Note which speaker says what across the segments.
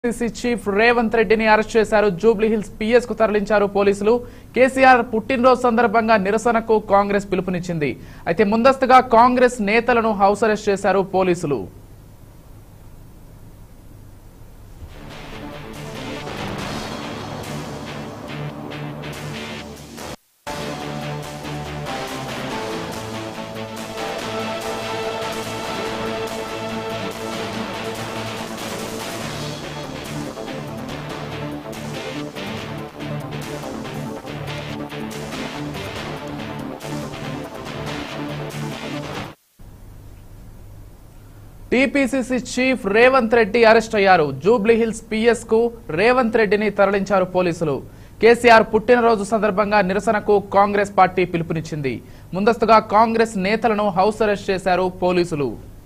Speaker 1: TPCC chief Revanth రెడ్డిని arrest చేశారు Jubilee Hills PS కు తరలించారు పోలీసులు కేసీఆర్ పుట్టినరోజు సందర్భంగా నిరసనకు కాంగ్రెస్ పిలుపునిచ్చింది అయితే ముందస్తుగా కాంగ్రెస్ నేతలను హౌస్ అరెస్ట్ చేశారు పోలీసులు TPCC chief Revanth Reddy arrest అయ్యారు జూబ్లీ హిల్స్ పిఎస్ కు రేవంత్ రెడ్డిని తరలించారు పోలీసులు కేసీఆర్ పుట్టినరోజు సందర్భంగా నిరసనకు కాంగ్రెస్ పార్టీ పిలుపునిచ్చింది ముందస్తుగా కాంగ్రెస్ నేతలను హౌస్ అరెస్ట్ చేశారు పోలీసులు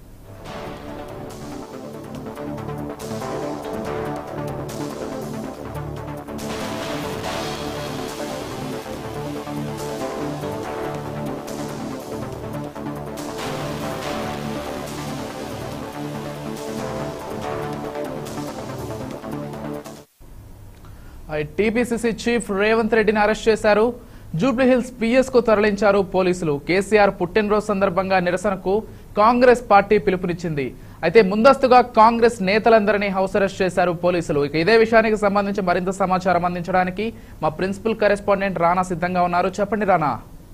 Speaker 1: టీపీసీసీ చీఫ్ రేవంత్ రెడ్డిని అరెస్ట్ చేశారు జూబ్లీ హిల్స్ పిఎస్ కు తరలించారు పోలీసులు కేసీఆర్ పుట్టినరోజు సందర్భంగా నిరసనకు కాంగ్రెస్ పార్టీ పిలుపునిచ్చింది అయితే ముందస్తుగా కాంగ్రెస్ నేతలందరినీ హౌస్ అరెస్ట్ చేశారు పోలీసులు ఇక ఇదే విషయానికి సంబంధించి మరింత సమాచారం అందించడానికి మా ప్రిన్సిపల్ కరెస్పాండెంట్ రానా సిద్ధంగా ఉన్నారు చెప్పండి రానా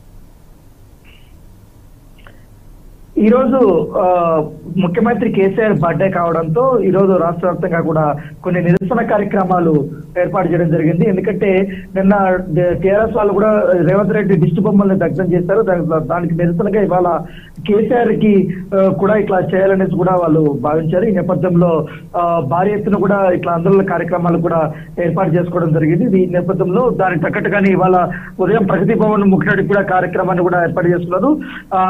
Speaker 2: ఈ రోజు ఆ, ముఖ్యమంత్రి కేసీఆర్ బర్త్డే కావడంతో ఈ రోజు రాష్ట్ర వ్యాప్తంగా కూడా కొన్ని నిరసన కార్యక్రమాలు ఏర్పాటు చేయడం జరిగింది ఎందుకంటే నిన్న టీఆర్ఎస్ వాళ్ళు కూడా రేవంత్ రెడ్డి దిష్టి బొమ్మల్ని దగ్ధం చేశారు దానికి- దానికి నిరసనగా ఇవాళ కేసీఆర్ కి ఆ, కూడా ఇట్లా చేయాలనేసి కూడా వాళ్ళు భావించారు ఈ నేపథ్యంలో ఆ, భారీ ఎత్తున కూడా ఇట్లా ఆందోళన కార్యక్రమాలు కూడా ఏర్పాటు చేసుకోవడం జరిగింది ఈ నేపథ్యంలో దానికి తగ్గట్టుగానే ఇవాళ ఉదయం ప్రగతి భవన్ ముఖ్యమంత్రి కూడా కార్యక్రమాన్ని కూడా ఏర్పాటు చేసుకున్నారు ఆ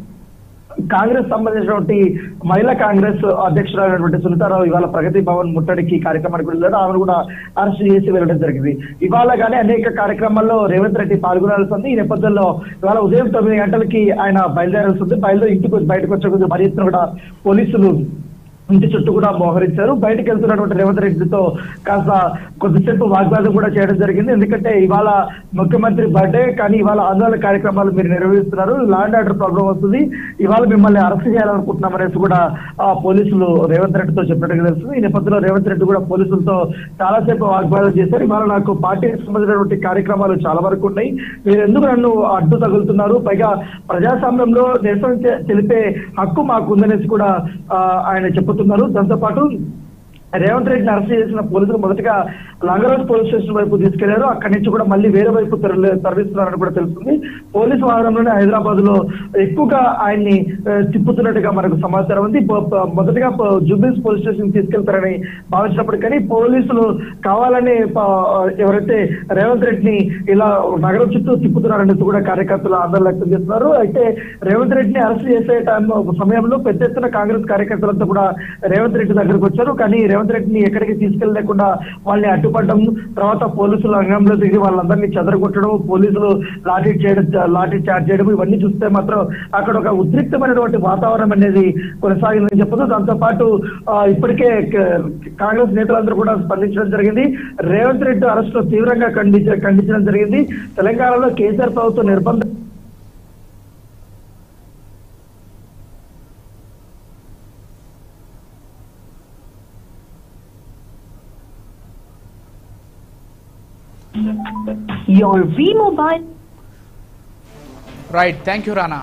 Speaker 2: కాంగ్రెస్ సంబంధించినటువంటి మహిళా కాంగ్రెస్ అధ్యక్షురాలైనటువంటి సునీతారావు ఇవాళ ప్రగతి భవన్ ముట్టడికి కార్యక్రమానికి వెళ్ళారు ఆమెను కూడా అరెస్ట్ చేసి వెళ్ళడం జరిగింది ఇవాళ కానీ అనేక కార్యక్రమాల్లో రేవంత్ రెడ్డి పాల్గొనాల్సి ఉంది ఈ నేపథ్యంలో ఇవాళ ఉదయం తొమ్మిది గంటలకి ఆయన బయలుదేరాల్సి ఉంది బయలుదేరి ఇంటికి వచ్చి- బయటకు వచ్చే కొద్ది మరి ఎత్తున కూడా పోలీసులు ఇంటి చుట్టూ కూడా మోహరించారు బయటకు వెళ్తున్నటువంటి రేవంత్ రెడ్డితో కాస్త కొద్దిసేపు వాగ్వాదం కూడా చేయడం జరిగింది ఎందుకంటే ఇవాళ ముఖ్యమంత్రి బర్త్డే కానీ ఇవాళ ఆందోళన కార్యక్రమాలు మీరు నిర్వహిస్తున్నారు ల్యాండ్ ఆర్డర్ ప్రాబ్లం వస్తుంది ఇవాళ మిమ్మల్ని అరెస్ట్ చేయాలనుకుంటున్నాం అనేసి కూడా ఆ పోలీసులు రేవంత్ రెడ్డితో చెప్పినట్టుగా తెలుస్తుంది ఈ నేపథ్యంలో రేవంత్ రెడ్డి కూడా పోలీసులతో చాలాసేపు వాగ్వాదం చేశారు ఇవాళ నాకు పార్టీకి సంబంధించినటువంటి కార్యక్రమాలు చాలా వరకు ఉన్నాయి మీరు ఎందుకు నన్ను అడ్డు తగులుతున్నారు పైగా ప్రజాస్వామ్యంలో నిరసన తె- తెలిపే హక్కు మాకు ఉందనేసి కూడా ఆ, ఆయన చెప్పుతున్నారు దాంతో పాటు రేవంత్ రెడ్డిని అరెస్ట్ చేసిన పోలీసులు మొదటగా లంగరాజ్ పోలీస్ స్టేషన్ వైపు తీసుకెళ్లారు అక్కడి నుంచి కూడా మళ్ళీ వేరే వైపు తరలి తరలిస్తున్నారని కూడా తెలుస్తుంది పోలీసు వాహనంలోనే హైదరాబాద్ లో ఎక్కువగా ఆయన్ని ఆ, తిప్పుతున్నట్టుగా మనకు సమాచారం ఉంది ప- ప- మొదటగా ప- జూబిల్స్ పోలీస్ స్టేషన్ తీసుకెళ్తారని భావించినప్పుడు కానీ పోలీసులు కావాలని ప- ఎవరైతే రేవంత్ రెడ్డిని ఇలా నగరం చుట్టూ తిప్పుతున్నారనేసి కూడా కార్యకర్తలు ఆందోళన వ్యక్తం చేస్తున్నారు అయితే రేవంత్ రెడ్డిని అరెస్ట్ చేసే టైం సమయంలో పెద్ద ఎత్తున కాంగ్రెస్ కార్యకర్తలంతా కూడా రేవంత్ రెడ్డి దగ్గరకు వచ్చారు కానీ రేవంత్ రెడ్డిని ఎక్కడికి తీసుకెళ్లకుండా వాళ్ళని అడ్డుపడడం తర్వాత పోలీసులు రంగంలో దిగి వాళ్ళందరినీ చెదరగొట్టడం పోలీసులు లాఠీ చేయడం లాఠీ చార్జ్ చేయడం ఇవన్నీ చూస్తే మాత్రం అక్కడ ఒక ఉద్రిక్తమైనటువంటి వాతావరణం అనేది కొనసాగిందని చెప్పదు దాంతో పాటు ఆ, ఇప్పటికే క- కాంగ్రెస్ నేతలందరూ కూడా స్పందించడం జరిగింది రేవంత్ రెడ్డి అరెస్ట్ తీవ్రంగా ఖండించ ఖండించడం జరిగింది తెలంగాణలో కేసీఆర్ ప్రభుత్వం నిర్బంధ
Speaker 3: Your V-Mobile
Speaker 1: right thank you Rana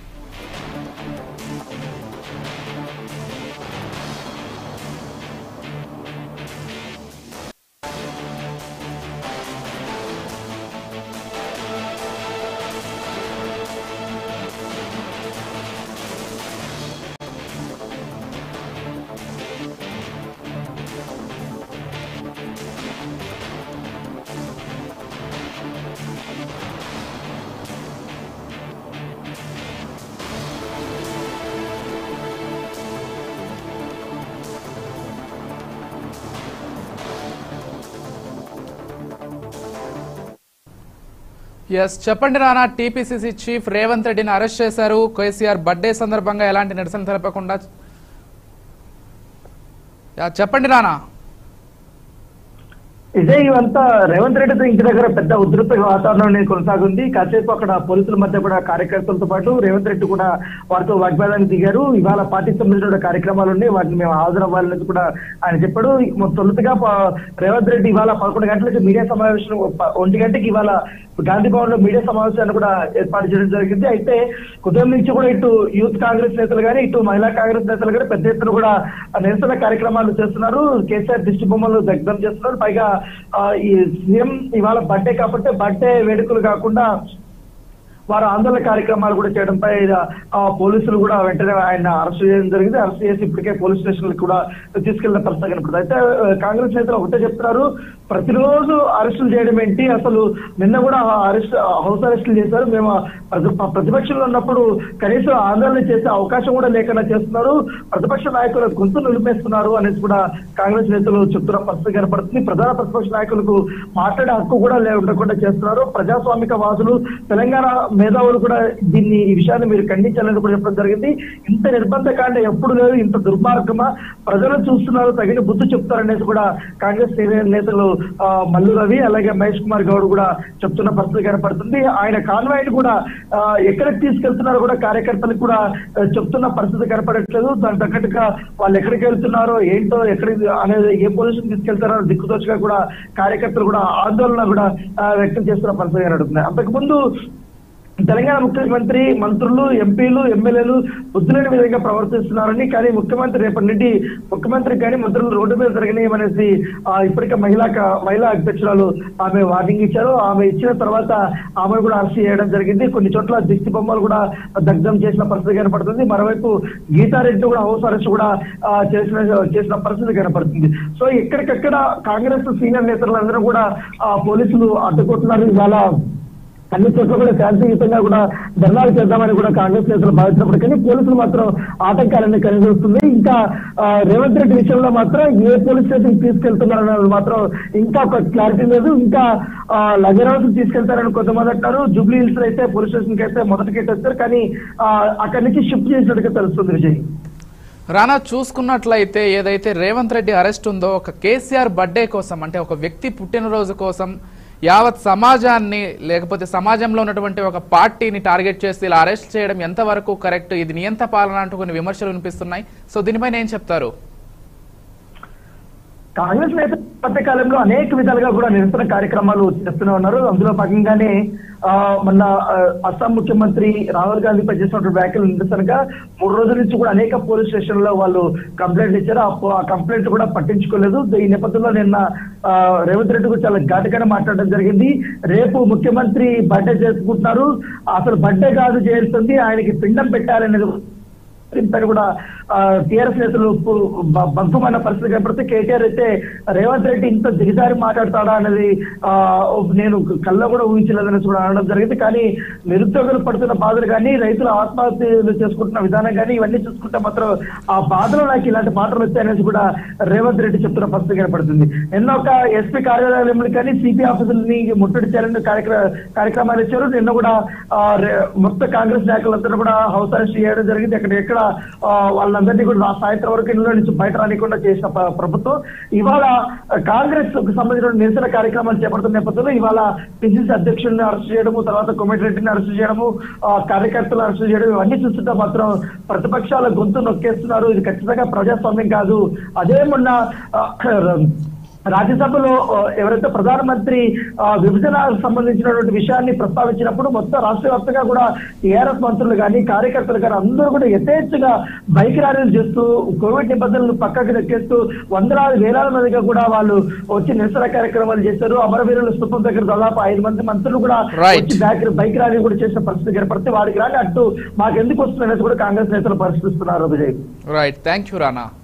Speaker 1: yes చెప్పండి రానా టీపీసీసీ చీఫ్ రేవంత్ రెడ్డిని అరెస్ట్ చేశారు కేసీఆర్ బర్త్డే సందర్భంగా ఎలాంటి నిరసన తెలపకుండా యా, చెప్పండి రానా
Speaker 2: ఇదే ఇవంతా రేవంత్ రెడ్డి ఇంటి దగ్గర పెద్ద ఉధృత వాతావరణం అనేది కొనసాగుంది కాసేపు అక్కడ పోలీసుల మధ్య కూడా కార్యకర్తలతో పాటు రేవంత్ రెడ్డి కూడా వారితో వాగ్వాదానికి దిగారు ఇవాళ పార్టీకి సంబంధించిన కార్యక్రమాలు ఉన్నాయి వాటిని మేము హాజరవ్వాలని కూడా ఆయన చెప్పాడు మొ- తొలుతగా ప- రేవంత్ రెడ్డి ఇవాళ పదకొండు గంటలకు మీడియా సమావేశం ప- ఒంటి గంటకి ఇవాళ గాంధీ భవన్ లో మీడియా సమావేశాన్ని కూడా ఏర్పాటు చేయడం జరిగింది అయితే ఉదయం నుంచి కూడా ఇటు యూత్ కాంగ్రెస్ నేతలు కానీ ఇటు మహిళా కాంగ్రెస్ నేతలు కూడా పెద్ద ఎత్తున కూడా నిరసన కార్యక్రమాలు చేస్తున్నారు కేసీఆర్ దిష్టి బొమ్మలు దగ్ధం చేస్తున్నారు పైగా ఆ, ఈ సీఎం ఇవాళ బర్త్డే కాబట్టి బర్త్డే వేడుకలు కాకుండా వారు ఆందోళన కార్యక్రమాలు కూడా చేయడంపై ఆ, పోలీసులు కూడా వెంటనే ఆయన అరెస్ట్ చేయడం జరిగింది అరెస్ట్ చేసి ఇప్పటికే పోలీస్ స్టేషన్ కూడా తీసుకెళ్లిన పరిస్థితి కనపడుతుంది అయితే ఆ, కాంగ్రెస్ నేతలు ఒకటే చెప్తున్నారు ప్రతిరోజు అరెస్టులు చేయడం ఏంటి అసలు నిన్న కూడా అరెస్ట్ హౌస్ అరెస్టులు చేశారు మేము ప్రతి- ప్రతిపక్షంలో ఉన్నప్పుడు కనీసం ఆందోళన చేసే అవకాశం కూడా లేకుండా చేస్తున్నారు ప్రతిపక్ష నాయకుల గొంతు నిలిపేస్తున్నారు అనేసి కూడా కాంగ్రెస్ నేతలు చెప్తున్న పరిస్థితి కనపడుతుంది ప్రధాన ప్రతిపక్ష నాయకులకు మాట్లాడే హక్కు కూడా లే- ఉండకుండా చేస్తున్నారు ప్రజాస్వామిక వాదులు తెలంగాణ మేధావులు కూడా దీన్ని ఈ విషయాన్ని మీరు ఖండించాలని కూడా చెప్పడం జరిగింది ఇంత నిర్బంధకాండ ఎప్పుడు లేదు ఇంత దుర్మార్గమా ప్రజలు చూస్తున్నారు తగిన బుద్ధి చెప్తారనేసి కూడా కాంగ్రెస్ సీనియర్ నేతలు ఆ, మల్లు రవి అలాగే మహేష్ కుమార్ గౌడ్ కూడా చెప్తున్న పరిస్థితి కనపడుతుంది ఆయన కాన్వాయ్ కూడా ఆ, ఎక్కడికి తీసుకెళ్తున్నారో కూడా కార్యకర్తలకు కూడా ఆ, చెప్తున్న పరిస్థితి కనపడట్లేదు దాని తగ్గట్టుగా వాళ్ళు ఎక్కడికి వెళ్తున్నారో ఏంటో ఎక్కడికి అనేది ఏ పొజిషన్ తీసుకెళ్తారో దిక్కుదోచగా కూడా కార్యకర్తలు కూడా ఆందోళన కూడా ఆ, వ్యక్తం చేస్తున్న పరిస్థితి కనబడుతుంది అంతకుముందు తెలంగాణ ముఖ్యమంత్రి మంత్రులు ఎంపీలు ఎమ్మెల్యేలు బుద్ధులేని విధంగా ప్రవర్తిస్తున్నారని కానీ ముఖ్యమంత్రి రేపటి నుండి ముఖ్యమంత్రి కానీ మంత్రులు రోడ్డు మీద జరగనేమనేసి ఆ, ఇప్పటికే మహిళా క- మహిళా అధ్యక్షురాలు ఆమె వార్నింగ్ ఇచ్చారు ఆమె ఇచ్చిన తర్వాత ఆమెను కూడా అరెస్ట్ చేయడం జరిగింది కొన్ని చోట్ల దిష్టి బొమ్మలు కూడా దగ్ధం చేసిన పరిస్థితి కనపడుతుంది మరోవైపు గీతారెడ్డి కూడా హౌస్ అరెస్ట్ కూడా ఆ, చేసిన చేసిన పరిస్థితి కనపడుతుంది సో ఎక్కడికక్కడ కాంగ్రెస్ సీనియర్ నేతలందరూ కూడా ఆ, పోలీసులు అడ్డుకుంటున్నారు ఇవాళ అన్ని చోట్ల కూడా శాంతియుతంగా కూడా ధర్నాలు చేద్దామని కూడా కాంగ్రెస్ నేతలు భావించినప్పటికీ పోలీసులు మాత్రం ఆటంకాలన్నీ కనిపిస్తుంది ఇంకా ఆ, రేవంత్ రెడ్డి విషయంలో మాత్రం ఏ పోలీస్ స్టేషన్ తీసుకెళ్తున్నారన్నది మాత్రం ఇంకా ఒక క్లారిటీ లేదు ఇంకా లగర్ హౌస్ తీసుకెళ్తారని కొంతమంది అంటారు జూబ్లీ హిల్స్ అయితే పోలీస్ స్టేషన్ కి అయితే మొదటికి వచ్చారు కానీ ఆ, అక్కడి నుంచి షిఫ్ట్ చేసినట్టుగా తెలుస్తుంది విజయ్
Speaker 1: రానా చూసుకున్నట్లయితే ఏదైతే రేవంత్ రెడ్డి అరెస్ట్ ఉందో ఒక కేసీఆర్ బర్త్డే కోసం అంటే ఒక వ్యక్తి పుట్టినరోజు కోసం యావత్ సమాజాన్ని లేకపోతే సమాజంలో ఉన్నటువంటి ఒక పార్టీని టార్గెట్ చేసి ఇలా అరెస్ట్ చేయడం ఎంతవరకు కరెక్ట్ ఇది నియంత పాలన అంటూ కొన్ని విమర్శలు వినిపిస్తున్నాయి సో దీనిపైన ఏం చెప్తారు
Speaker 2: కాంగ్రెస్ నేతలు మధ్య కాలంలో అనేక విధాలుగా కూడా నిరసన కార్యక్రమాలు చేస్తూనే ఉన్నారు అందులో భాగంగానే ఆ, మొన్న ఆ, అస్సాం ముఖ్యమంత్రి రాహుల్ గాంధీపై చేసినటువంటి వ్యాఖ్యలు నిరసనగా మూడు రోజుల నుంచి కూడా అనేక పోలీస్ స్టేషన్ లో వాళ్ళు కంప్లైంట్ ఇచ్చారు ఆ పో- ఆ కంప్లైంట్ కూడా పట్టించుకోలేదు ఈ నేపథ్యంలో నిన్న ఆ, రేవంత్ రెడ్డి కూడా చాలా ఘాటుగానే మాట్లాడడం జరిగింది రేపు ముఖ్యమంత్రి బర్త్డే చేసుకుంటున్నారు అసలు బర్త్డే కాదు చేస్తుంది ఆయనకి పిండం పెట్టాలనేది పని కూడా టిఆర్ఎస్ నేతలు పు- బ- బంకుమన్న పరిస్థితి కనపడితే కేటీఆర్ అయితే రేవంత్ రెడ్డి ఇంత దిగజారి మాట్లాడతాడా అనేది ఆ, నేను కళ్ళ కూడా ఊహించలేదని కూడా అనడం జరిగింది కానీ నిరుద్యోగులు పడుతున్న బాధలు కానీ రైతులు ఆత్మహత్యలు చేసుకుంటున్న విధానం కానీ ఇవన్నీ చూసుకుంటే మాత్రం ఆ బాధలో నాకు ఇలాంటి మాటలు వచ్చాయనేసి కూడా రేవంత్ రెడ్డి చెప్తున్న పరిస్థితి కనపడుతుంది నిన్న ఒక ఎస్పీ కార్యాలయంలో కానీ సిపి ఆఫీసులని ముట్టడి చేయాలని కార్యక్ర కార్యక్రమాలు ఇచ్చారు నిన్న కూడా ఆ, రే- మొత్తం కాంగ్రెస్ నాయకులందరూ కూడా హౌస్ అరెస్ట్ చేయడం జరిగింది అక్కడ ఎక్కడ ఆ, వాళ్ళందరినీ కూడా రా- సాయంత్రం వరకు ఇళ్ళ నుంచి బయట రానికుండా చేసిన ప్ర- ప్రభుత్వం ఇవాళ కాంగ్రెస్ కు సంబంధించిన నిరసన కార్యక్రమాలు చేపడుతున్న నేపథ్యంలో ఇవాళ పిసిసి అధ్యక్షుడిని అరెస్ట్ చేయడము తర్వాత కోమటిరెడ్డిని అరెస్ట్ చేయడము ఆ, కార్యకర్తలు అరెస్ట్ చేయడం ఇవన్నీ చూస్తుంటే మాత్రం ప్రతిపక్షాల గొంతు నొక్కేస్తున్నారు ఇది ఖచ్చితంగా ప్రజాస్వామ్యం కాదు అదే మొన్న ఆ, రాజ్యసభలో ఆ, ఎవరైతే ప్రధానమంత్రి ఆ, విభజనకు సంబంధించినటువంటి విషయాన్ని ప్రస్తావించినప్పుడు మొత్తం రాష్ట్ర వ్యాప్తంగా కూడా టీఆర్ఎస్ మంత్రులు కానీ కార్యకర్తలు కానీ అందరూ కూడా యథేచ్ఛగా బైక్ ర్యాలీలు చేస్తూ కోవిడ్ నిబంధనలు పక్కకు నెక్కేస్తూ వందలాది వేలాది మందిగా కూడా వాళ్ళు వచ్చి నిరసన కార్యక్రమాలు చేశారు అమరవీరుల స్థూపం దగ్గర దాదాపు ఐదు మంది మంత్రులు కూడా
Speaker 1: Right.
Speaker 2: వచ్చి బైక్ బైక్ ర్యాలీ కూడా చేసిన పరిస్థితి ఏర్పడితే వారికి రాని అట్టు మాకు ఎందుకు వస్తుందనేది కూడా కాంగ్రెస్ నేతలు పరిశీలిస్తున్నారు Vijay
Speaker 1: right thank you Rana